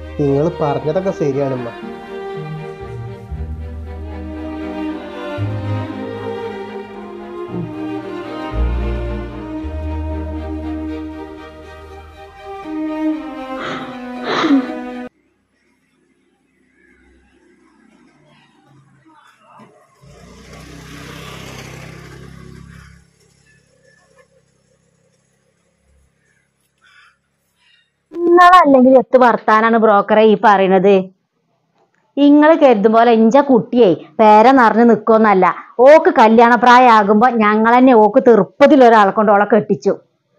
നിങ്ങൾ പറഞ്ഞതൊക്കെ ശരിയാണമ്മ നിങ്ങളല്ലെങ്കിൽ എത്ത് വർത്താനാണ് ബ്രോക്കറെ ഈ പറയണത് നിങ്ങൾ കരുതും പോലെ ഇഞ്ച കുട്ടിയെ പേര നിറഞ്ഞു നിൽക്കുമെന്നല്ല ഓക്ക് കല്യാണ പ്രായമാകുമ്പോ ഞങ്ങൾ തന്നെ ഓക്ക് തെറുപ്പത്തിൽ ഒരാളെ കൊണ്ട് ഓളെ കെട്ടിച്ചു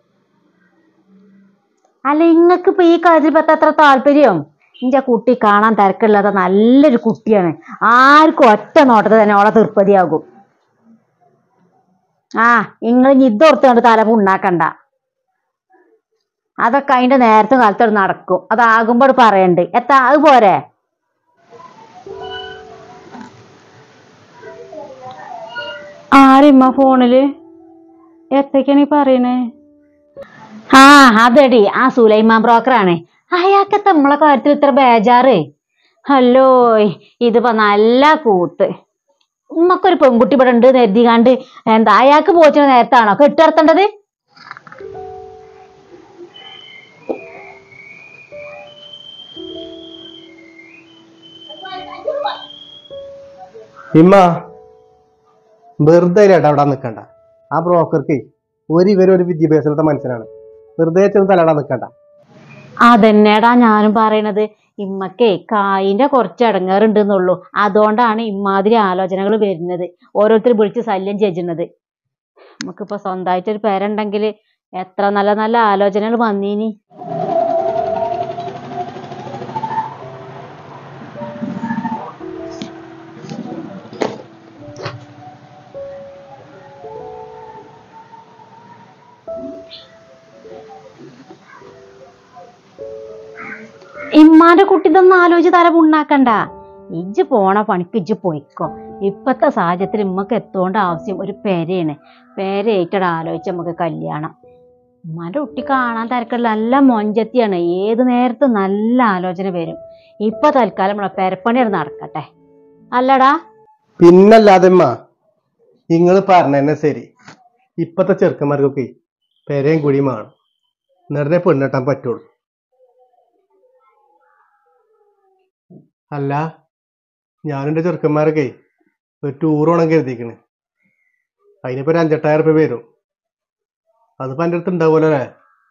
അല്ല ഇങ്ങക്ക് ഇപ്പൊ ഈ കാര്യത്തിൽ പത്ത അത്ര താല്പര്യം ഇഞ്ച കുട്ടി കാണാൻ തിരക്കില്ലാത്ത നല്ലൊരു കുട്ടിയാണ് ആർക്കും ഒറ്റ നോട്ടത്തിൽ തന്നെ ഓളെ തീർപ്പതിയാകും ആ നിങ്ങൾ ഇനി ഇതോർത്തുകൊണ്ട് തല ഉണ്ടാക്കണ്ട അതൊക്കെ അതിന്റെ നേരത്തെ കാലത്തോട് നടക്കും അതാകുമ്പോൾ പറയണ്ട് എത്താ അത് പോരെ ആരിമ്മ ഫോണില് എത്തൊക്കെയാണ് ഈ പറയണേ ആ അതെടി ആ സുലൈമാൻ ബ്രോക്കറാണ് അയാൾക്ക് നമ്മളെ കാര്യത്തിൽ ഇത്ര ബേജാറ് ഹലോ ഇതിപ്പോ നല്ല കൂത്ത് ഉമ്മക്കൊരു പെൺകുട്ടി ഇവിടെ ഉണ്ട് കരുതികാണ്ട് എന്താ അയാൾക്ക് പോച്ചിന് നേരത്താണോ കെട്ടിറത്തേണ്ടത് ഇമ്മ വെറുതെ ഇല്ലാട്ടോ അവിടെ നിൽക്കണ്ട ആ ബ്രോക്കർക്ക് ഒരു ഇവരൊരു വിദ്യാഭ്യാസത്തെ മനുഷ്യനാണ് വെറുതെ ചെന്ന് തലടാൻ നിൽക്കണ്ട അതന്നെടാ ഞാനും പറയണത് ഇമ്മക്കേ കായിന്റെ കുറച്ച് ഇടങ്ങേറുണ്ടെന്നുള്ളൂ അതുകൊണ്ടാണ് ഇമ്മാതിരി ആലോചനകൾ വരുന്നത് ഓരോരുത്തർ വിളിച്ച് ശല്യം ചെയ്യുന്നത് നമുക്കിപ്പോ സ്വന്തമായിട്ടൊരു പേരുണ്ടെങ്കിൽ എത്ര നല്ല നല്ല ആലോചനകൾ വന്നീനി ഇമ്മാന്റെ കുട്ടി ഇതൊന്നും ആലോചിച്ച് തല പുണ്ണാക്കണ്ട ഇജ്ജ് പോണ പണിക്ക് ഇജ്ജ് പോയിക്കോ ഇപ്പത്തെ സാഹചര്യത്തിൽ ഇമ്മക്ക് എത്തോണ്ട ആവശ്യം ഒരു പെരയാണ് പെര ഏറ്റട ആലോചിച്ച് നമുക്ക് കല്യാണം ഉമ്മാന്റെ കുട്ടി കാണാൻ തിരക്കുള്ള നല്ല മൊഞ്ചത്തിയാണ് ഏത് നേരത്ത് നല്ല ആലോചന വരും ഇപ്പൊ തൽക്കാലം നമ്മളെ പെരപ്പണി നടക്കട്ടെ അല്ലടാ പിന്നല്ലാതെ അമ്മ നിങ്ങൾ പറഞ്ഞതന്നെ ശരി ഇപ്പത്തെ ചെറുക്കന്മാർക്കൊക്കെ പെരയും കുടിയും വേണം നിറയെ പെണ്ണെട്ടാൻ പറ്റുള്ളൂ അല്ല ഞാനെൻ്റെ ചെറുക്കന്മാരൊക്കെ ഒരു ടൂർ പോകണം കരുതിക്കണ് അതിനിപ്പോ ഒരു അഞ്ചെട്ടായിരം രൂപ വരും അതിപ്പോ എൻ്റെ അടുത്ത് ഉണ്ടാവുമല്ലോ അല്ലേ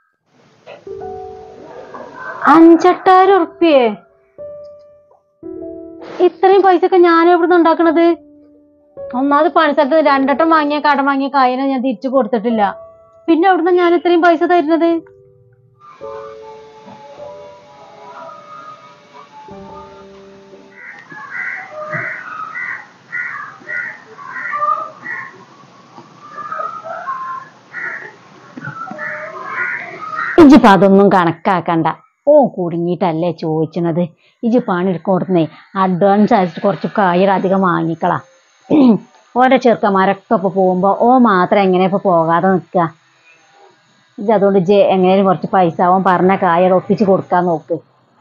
അഞ്ചെട്ടായിരം ഉറുപ്പ്യേ ഇത്രയും പൈസ ഒക്കെ ഞാൻ എവിടുന്ന് ഉണ്ടാക്കണത് ഒന്നാമത് പണിസ്ഥലത്ത് രണ്ടട്ടം വാങ്ങിയ കടം വാങ്ങിയ കായനെ ഞാൻ തിരിച്ചു കൊടുത്തിട്ടില്ല പിന്നെ എവിടുന്ന ഞാൻ ഇത്രയും പൈസ തരുന്നത് ഇജിപ്പോ അതൊന്നും കണക്കാക്കണ്ട ഓ കുടുങ്ങിയിട്ടല്ലേ ചോദിച്ചണത് ഇജി പണിയെടുക്കുന്നേ അഡ്വാൻസ് ആയിട്ട് കുറച്ച് കായർ അധികം വാങ്ങിക്കളാ ഓരോ ചെറുക്കന്മാരൊക്കെ ഇപ്പൊ പോകുമ്പോ ഓ മാത്രം എങ്ങനെ ഇപ്പൊ പോകാതെ നിൽക്കുക ഇജ് അതുകൊണ്ട് ഇജ് എങ്ങനെയും കുറച്ച് പൈസ അവൻ പറഞ്ഞ കായർ ഒപ്പിച്ച് കൊടുക്കാൻ നോക്ക്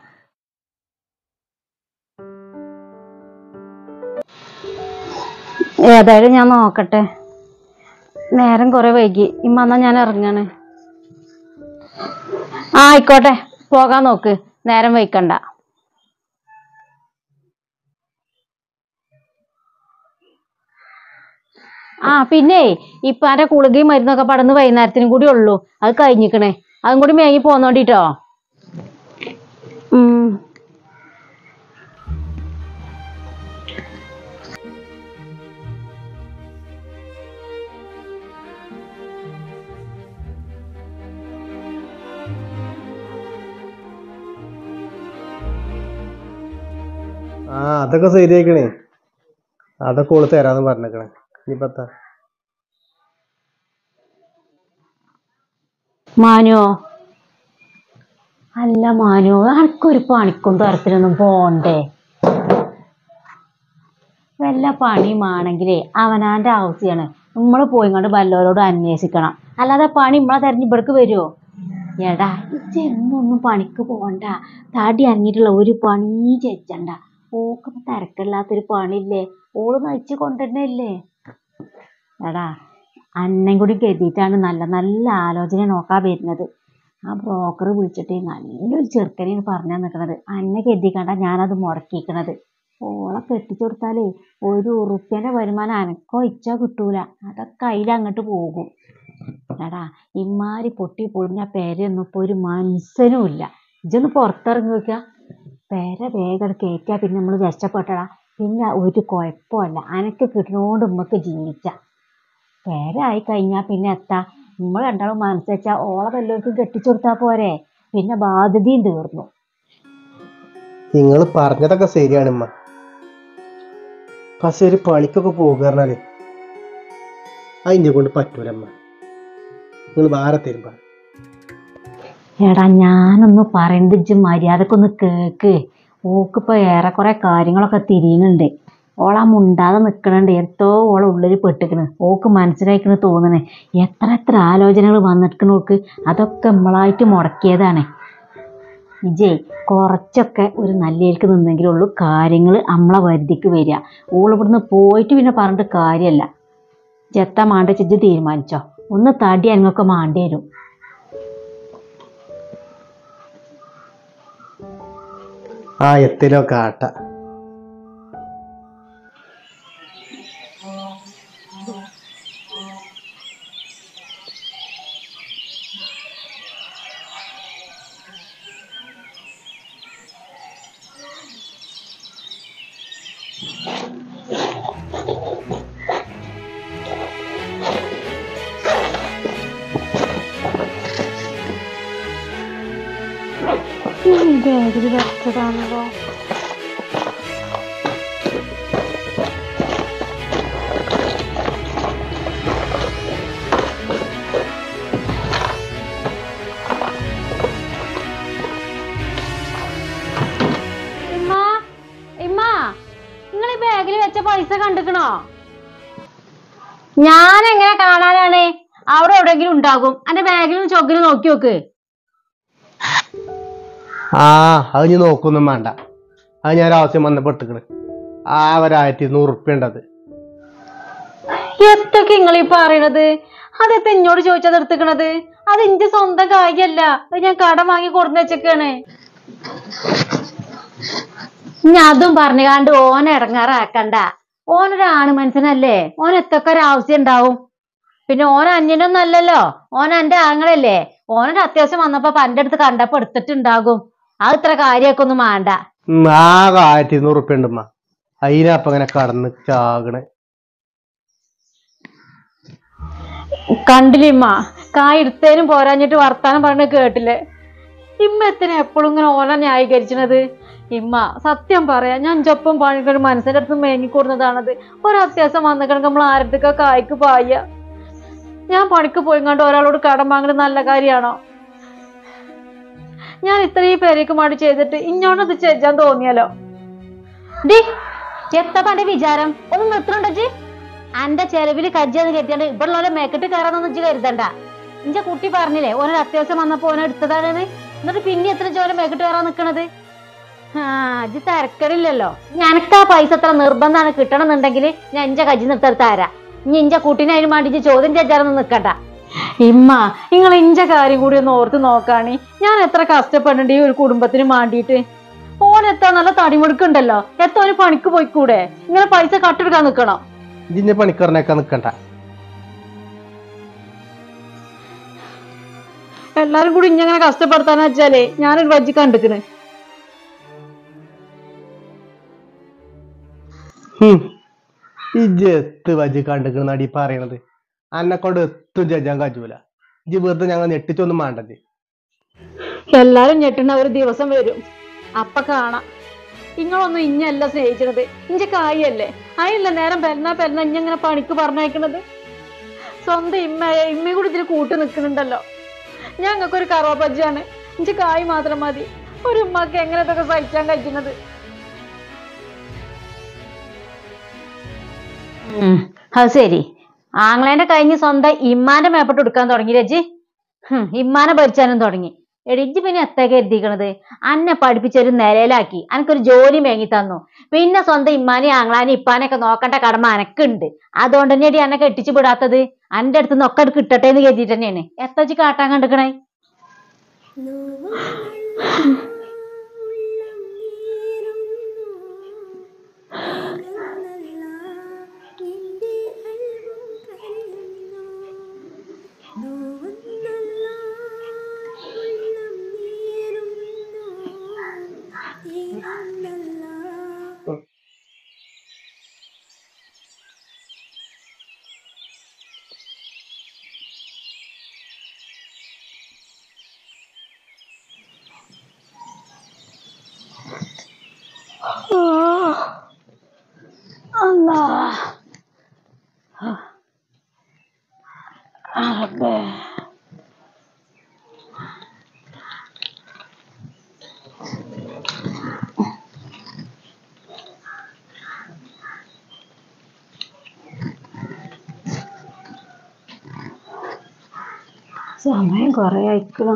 ഏതായാലും ഞാൻ നോക്കട്ടെ നേരം കുറെ വൈകി ഇമ്മ എന്നാ ഞാൻ ഇറങ്ങാണ് ആ ആയിക്കോട്ടെ പോകാൻ നോക്ക് നേരം വൈക്കണ്ട ആ പിന്നെ ഇപ്പാന്റെ കുളികയും മരുന്നൊക്കെ പടന്ന് വൈകുന്നേരത്തിനും കൂടി ഉള്ളൂ അത് കഴിഞ്ഞിക്കണേ അതും കൂടി മേങ്ങി പോന്നോണ്ടിട്ടോ ഉം ആ അതൊക്കെ ശരിയാക്കണേ അതൊക്കെ ഓള് തരാന്ന് പറഞ്ഞേക്കണേ ഇനിയിപ്പത്താ മാനുവോ അല്ല മാനു അനക്കൊരു പണിക്കും തരത്തിനൊന്നും പോണ്ടേ വല്ല പണിയുമാണെങ്കിലേ അവനാന്റെ ആവശ്യമാണ് നമ്മൾ പോയി കൊണ്ട് വല്ലവരോട് അന്വേഷിക്കണം അല്ലാതെ പണി നമ്മളെ തെരഞ്ഞ് ഇവിടേക്ക് വരുമോ എടാ ഇജ്ജ് എന്നൊന്നും പണിക്ക് പോണ്ട തടി അങ്ങിട്ടുള്ള ഒരു പണി ചെച്ചണ്ട ഓക്കിപ്പോ തിരക്കില്ലാത്തൊരു പണിയില്ലേ ഓള് നയിച്ച് കൊണ്ടുവരണല്ലേ എടാ അന്നം കൂടി കരുതിയിട്ടാണ് നല്ല നല്ല ആലോചന നോക്കാൻ വരുന്നത് ആ ബ്രോക്കർ വിളിച്ചിട്ട് നല്ലൊരു ചെറുക്കനെയാണ് പറഞ്ഞു നിൽക്കണത് അന്നെ കരുതിക്കണ്ട ഞാനത് മുടക്കിക്കണത് ഓളെ കെട്ടിച്ചു കൊടുത്താലേ ഒരു ഉറുപ്പ്യൻ്റെ വരുമാനം അനക്കോ ഇച്ചാ കിട്ടൂല അതൊക്കെ അതിൽ അങ്ങോട്ട് പോകും എടാ ഇമ്മാരി പൊട്ടി പൊളിഞ്ഞ പേരൊന്നും ഇപ്പോൾ ഒരു മനുഷ്യനും ഇല്ല ഇജൊന്ന് പുറത്തിറങ്ങി നോക്കുക പേര വേഗം കയറ്റിയാ പിന്നെ നമ്മൾ രക്ഷപ്പെട്ടടാ പിന്നെ ഒരു കുഴപ്പമില്ല അനക്ക് കിട്ടണോണ്ട് ഉമ്മക്ക് ജീവിച്ച പേരായി കഴിഞ്ഞാൽ പിന്നെ എത്താ നമ്മൾ രണ്ടാളും മനസ്സ് വെച്ചാൽ ഓളെ വല്ലവർക്കും കെട്ടിച്ചു കൊടുത്താൽ പോരെ പിന്നെ ബാധ്യതയും തീർന്നു നിങ്ങൾ പറഞ്ഞതൊക്കെ ശരിയാണ് ഉമ്മ പക്ഷെ ഒരു പണിക്കൊക്കെ പോകുക പറഞ്ഞാലേ അതിനെ കൊണ്ട് പറ്റൂല അമ്മ നിങ്ങൾ വേറെ തരുമ്പോ എടാ ഞാനൊന്ന് പറയുന്നത് ഇജ്ജ് മര്യാദക്കൊന്ന് കേക്ക് ഓക്കിപ്പോ ഏറെക്കുറെ കാര്യങ്ങളൊക്കെ തിരിയുന്നുണ്ട് ഓളാ മുണ്ടാതെ നിക്കണുണ്ട് എന്തോ ഓളെ ഉള്ളിൽ പെട്ടിക്കണ് ഓക്ക് മനസ്സിലായിക്കണ് തോന്നണേ എത്ര എത്ര ആലോചനകൾ വന്നിരിക്കണ ഓക്ക് അതൊക്കെ നമ്മളായിട്ട് മുടക്കിയതാണ് ഇജേ കുറച്ചൊക്കെ ഒരു നല്ലയിലേക്ക് നിന്നെങ്കിലുള്ളൂ കാര്യങ്ങൾ നമ്മളെ വരുതിക്ക് വരിക ഓൾ ഇവിടുന്ന് പോയിട്ട് പിന്നെ പറഞ്ഞിട്ട് കാര്യമല്ല ചെത്ത മാണ്ട ചിജ് തീരുമാനിച്ചോ ഒന്ന് തടി അങ്ങൊക്കെ മാണ്ടി വരും ആ എത്തിലോ കാട്ട ബാഗിൽ വെച്ചതാണല്ലോ ഇമ്മ ഇമ്മ നിങ്ങൾ ഈ ബാഗിൽ വെച്ച പൈസ കണ്ടിക്കണോ ഞാൻ എങ്ങനെ കാണാനാണ് അവിടെ എവിടെയെങ്കിലും ഉണ്ടാകും എന്റെ ബാഗിലും ചൊക്കിലും നോക്കി നോക്ക് ആ അത് ഇനി നോക്കൊന്നും വേണ്ട അത് ഞാൻ ആവശ്യം വന്നപ്പോ എടുത്തുക്കണ് ആ ഒരായിരത്തി ഇരുന്നൂറ് ഉറുപ്പ്യ ഉണ്ടത് എത്തൊക്കെ നിങ്ങൾ ഈ പറയണത് അതെപ്പോ എന്നോട് ചോദിച്ചത് എടുത്തുക്കണത് അത് എന്റെ സ്വന്തം കാര്യല്ല അത് ഞാൻ കടം വാങ്ങി കൊടുന്ന് വെച്ചേക്കാണ് ഞാൻ അതും പറഞ്ഞുകാണ്ട് ഓൻ ഇടങ്ങാറാക്കണ്ട ഓനൊരു ആണ് മനുഷ്യനല്ലേ ഓൻ എത്തൊക്കെ ഒരു ആവശ്യം ഉണ്ടാവും പിന്നെ ഓൻ അന്യനൊന്നും അല്ലല്ലോ ഓൻ എന്റെ ആങ്ങളല്ലേ ഓനൊരു അത്യാവശ്യം വന്നപ്പോ പന്റെ അടുത്ത് കണ്ടപ്പോ എടുത്തിട്ടുണ്ടാകും അത് ഇത്ര കാര്യമൊക്കെ ഒന്നും വേണ്ട ഉം, ആകെ ആയിരത്തി ഇരുന്നൂറ് ഉറുപ്പ്യ ഉണ്ട് ഉമ്മ അതിനപ്പം ഇങ്ങനെ കടന്ന് ചാകണ് കണ്ടില്ലേ ഇമ്മ കായ് എടുത്തേനും പോരാഞ്ഞിട്ട് വർത്താനം പറഞ്ഞ കേട്ടില്ലേ ഇമ്മ എത്തിനെ എപ്പോഴും ഇങ്ങനെ ഓല ന്യായീകരിച്ചത് ഇമ്മ സത്യം പറയാ ഞാൻ ചൊപ്പം പണിക്കൊരു മനസ്സിന്റെ അടുത്ത് മേങ്ങിക്കൂടുന്നതാണത് ഒരത്യാവശ്യം വന്നിക്കണെങ്കിൽ നമ്മൾ ആരുടെ കായ്ക്ക് പായ ഞാൻ പണിക്ക് പോയിങ്ങാണ്ട് ഒരാളോട് കടം വാങ്ങുന്നത് നല്ല കാര്യമാണോ ഞാൻ ഇത്രയും പേരേക്ക് മടി ചെയ്തിട്ട് ഇഞ്ഞോണ്ടത് ചെയ്യാൻ തോന്നിയാലോ ഡി എത്താ പണ്ട് വിചാരം ഒന്ന് നിർത്തണുണ്ടോ അന്റെ ചെലവില് കജ്ജെന്ന് കരുതിയാണ്ട് ഇവിടെ ഉള്ള മേക്കിട്ട് കയറാന്നൊന്നും ഇജ്ജ് കരുതണ്ട ഇഞ്ച കുട്ടി പറഞ്ഞില്ലേ ഓനൊരു അത്യാവശ്യം വന്നപ്പോ ഓനെ എടുത്തതാണ് എന്നിട്ട് പിന്നെ എത്ര ചോല മേക്കിട്ട് കയറാൻ നിക്കണത് ആ ഇജ്ജ് തിരക്കടില്ലല്ലോ ഞനക്ക് ആ പൈസ എത്ര നിർബന്ധമാണ് കിട്ടണമെന്നുണ്ടെങ്കിൽ ഞാൻ ഇഞ്ച കജ്ജി നിർത്തടുത്ത് തരാം ഇനി ഇഞ്ച കുട്ടീനെ അതിന് വേണ്ടി ഇജ്ജ് ചോദ്യം ചേച്ചാറൊന്നും നിക്കണ്ട ഇമ്മ നിങ്ങൾ ഇഞ്ച കാര്യം കൂടി ഒന്ന് ഓർത്ത് നോക്കാണി ഞാൻ എത്ര കഷ്ടപ്പെടണ്ട ഈ ഒരു കുടുംബത്തിന് മാണ്ടിയിട്ട് ഓൻ എത്താ നല്ല തടിമുടുക്കുണ്ടല്ലോ എത്ത ഒരു പണിക്ക് പോയിക്കൂടെ ഇങ്ങനെ പൈസ കട്ടെടുക്കാൻ നിക്കണോ ഇതിന്റെ പണിക്കാരനൊക്കെ നിക്കണ്ട എല്ലാരും കൂടി ഇങ്ങനെ കഷ്ടപ്പെടുത്താന്ന് വെച്ചാലേ ഞാനൊരു വജ്ജി കണ്ടിക്കണ് ഇജ്ജ് എത്ത് വജ് കണ്ടിക്കണെന്ന് അടി പറയണത് അന്നെ കൊണ്ട് എത്തും ചെയ്യാൻ കഴിയൂല ഇജ്ജ് വെറുതെ ഞങ്ങൾ ഞെട്ടിച്ചൊന്നും വേണ്ടത് എല്ലാരും ഞെട്ടുന്ന ഒരു ദിവസം വരും അപ്പ കാണാം നിങ്ങളൊന്നും ഇഞ്ഞല്ല സ്നേഹിച്ചത് ഇഞ്ച കായല്ലേ അതിനല്ല നേരം പെരുന്നാ പെരുന്നാ ഇഞ്ഞങ്ങനെ പണിക്ക് പറഞ്ഞയക്കണത് സ്വന്തം ഇമ്മയെ ഇമ്മയും കൂടി ഇതിൽ കൂട്ട് നിൽക്കുന്നുണ്ടല്ലോ ഞങ്ങൾക്കൊരു കറവപ്പജ്ജാണ് ഇഞ്ച കായ് മാത്രം മതി ഒരു ഉമ്മക്ക് എങ്ങനെ ഇതൊക്കെ സഹിക്കാൻ കഴിക്കുന്നത് അത് ശരി ആങ്ങളേന്റെ കഴിഞ്ഞ് സ്വന്തം ഇമ്മാന്റെ മേപ്പെട്ട് എടുക്കാൻ തുടങ്ങി രജി ഹും, ഇമ്മാനെ ഭരിച്ചാനും തുടങ്ങി എടിജ് പിന്നെ എത്ര കരുതിക്കണത് അന്നെ പഠിപ്പിച്ചൊരു നിലയിലാക്കി അനക്കൊരു ജോലി മേങ്ങി തന്നു പിന്നെ സ്വന്തം ഇമ്മാനെ ആങ്ങളാനെ ഇപ്പാനെയൊക്കെ നോക്കേണ്ട കടമ അനക്കുണ്ട് അതുകൊണ്ട് തന്നെയടി അന്നെ കെട്ടിച്ചു വിടാത്തത് അന്റെ അടുത്ത് നിന്നൊക്കെ അത് കിട്ടട്ടെ എന്ന് കരുതിയിട്ട് തന്നെയാണ് എത്തച്ച് കാട്ടാൻ കണ്ടിക്കണേ അല്ലാ റബ്ബേ സമയം കൊറേ അയക്കണോ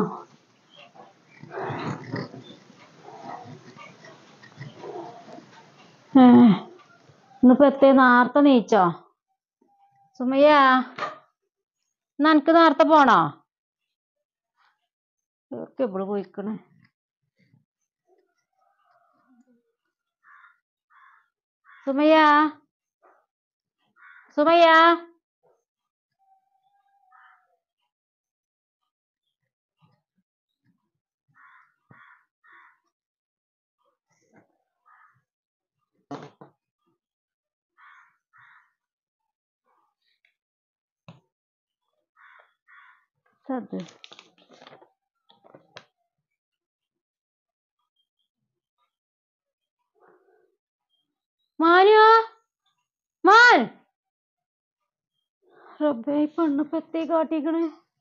ഏ ഇന്നിപ്പോ എത്തേ നേരത്തെ നീച്ചോ സുമയ്യ എന്നാ എനിക്ക് നേരത്തെ പോണോ ഇവർക്ക് എവിടെ പോയിക്കണേ സുമയ്യ സുമയ്യ അത് മാനുവാ മാൻ റബ്ബേ ഈ പെണ്ണിപ്പോ എത്തേ കാട്ടിക്കണ്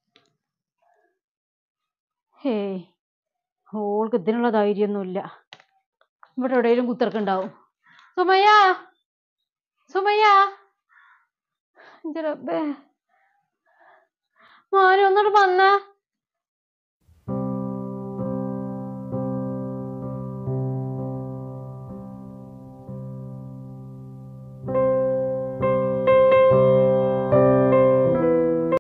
ഹേയ് ഓൾക്ക് ഇതിനുള്ള ധൈര്യമൊന്നുമില്ല ഇവിടെ എവിടെയെങ്കിലും കുത്തിറക്കുണ്ടാവും സുമയ്യ സുമയ്യ ഇന്റെ റബ്ബേ മാനു ഒന്നോട് വന്നാ